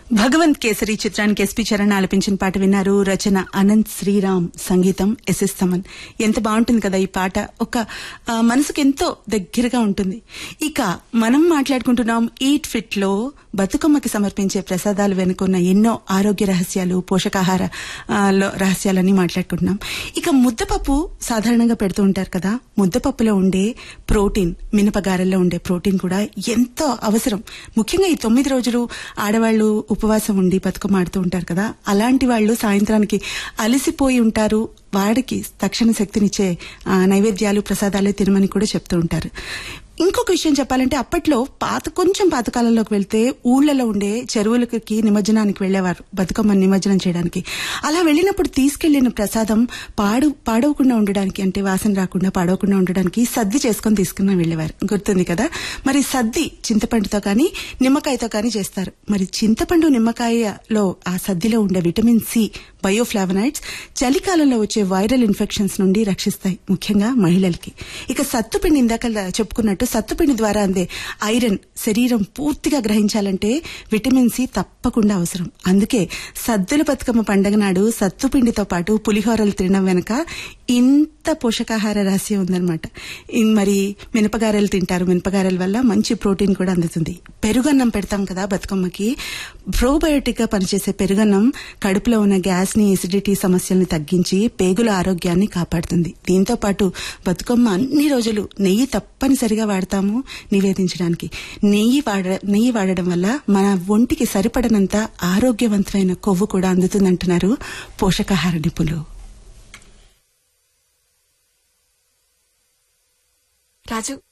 భగవంత్ కేసరి చిత్రానికి ఎస్పి చరణ్ ఆలపించిన పాట విన్నారు రచన అనంత్ శ్రీరామ్ సంగీతం ఎస్ఎస్ తమన్ ఎంత బాగుంటుంది కదా ఈ పాట ఒక ఆ, మనసుకు ఎంతో దగ్గరగా ఉంటుంది ఇక మనం మాట్లాడుకుంటున్నాం ఈట్ ఫిట్ లో బతుకమ్మకి సమర్పించే ప్రసాదాలు వెనుకున్న ఎన్నో ఆరోగ్య రహస్యాలు పోషకాహార ఆ, లో రహస్యాలన్నీ మాట్లాడుకుంటున్నాం ఇక ముద్దపప్పు సాధారణంగా పెడుతూ ఉంటారు కదా ముద్దపప్పులో ఉండే ప్రోటీన్ మినపగారెల్లో ఉండే ప్రోటీన్ కూడా ఎంతో అవసరం ముఖ్యంగా ఈ తొమ్మిది రోజులు ఆడవాళ్లు ఉపవాసం ఉండి బతుకమ్మ ఆడుతూ ఉంటారు కదా అలాంటి వాళ్ళు సాయంత్రానికి అలసిపోయి ఉంటారు వాడికి తక్షణ శక్తినిచ్చే ఆ, నైవేద్యాలు ప్రసాదాలు తినమని కూడా చెప్తూ ఉంటారు ఇంకొక విషయం చెప్పాలంటే అప్పట్లో పాత కొంచెం పాతకాలంలోకి వెళ్తే ఊళ్ళలో ఉండే చెరువులకి నిమజ్జనానికి వెళ్లేవారు బతుకమ్మ నిమజ్జనం చేయడానికి అలా వెళ్ళినప్పుడు తీసుకెళ్లిన ప్రసాదం పాడు పాడవకుండా ఉండడానికి అంటే వాసన రాకుండా పాడవకుండా ఉండడానికి సద్ది చేసుకొని తీసుకుని వెళ్లేవారు గుర్తుంది కదా మరి సద్ది చింతపండుతో కానీ నిమ్మకాయతో కానీ చేస్తారు మరి చింతపండు నిమ్మకాయలో ఆ సద్దిలో ఉండే విటమిన్ సి బయోఫ్లావనైడ్స్ చలికాలంలో వచ్చే వైరల్ ఇన్ఫెక్షన్స్ నుండి రక్షిస్తాయి ముఖ్యంగా మహిళలకి ఇక సత్తుపిండి ఇందాక చెప్పుకున్నట్టు సత్తుపిండి ద్వారా అందే ఐరన్ శరీరం పూర్తిగా గ్రహించాలంటే విటమిన్ సి తప్పకుండా అవసరం అందుకే సద్దుల బతుకమ్మ పండగ నాడు సత్తుపిండితో పాటు పులిహోరలు తినడం వెనక ఇంత పోషకాహార రహస్యం ఉందన్నమాట ఇన్ మరి మినపగారెలు తింటారు మినపగారెల వల్ల మంచి ప్రోటీన్ కూడా అందుతుంది పెరుగన్నం పెడతాం కదా బతుకమ్మకి ప్రోబయోటిక్ గా పనిచేసే పెరుగన్నం కడుపులో ఉన్న గ్యాస్ ని ఎసిడిటీ సమస్యల్ని తగ్గించి పేగుల ఆరోగ్యాన్ని కాపాడుతుంది దీంతో పాటు బతుకమ్మ అన్ని రోజులు నెయ్యి తప్పనిసరిగా వాడతాము నివేదించడానికి నెయ్యి వాడ నెయ్యి వాడడం వల్ల మన ఒంటికి సరిపడనంత ఆరోగ్యవంతమైన కొవ్వు కూడా అందుతుందంటున్నారు పోషకాహార నిపుణులు రాజు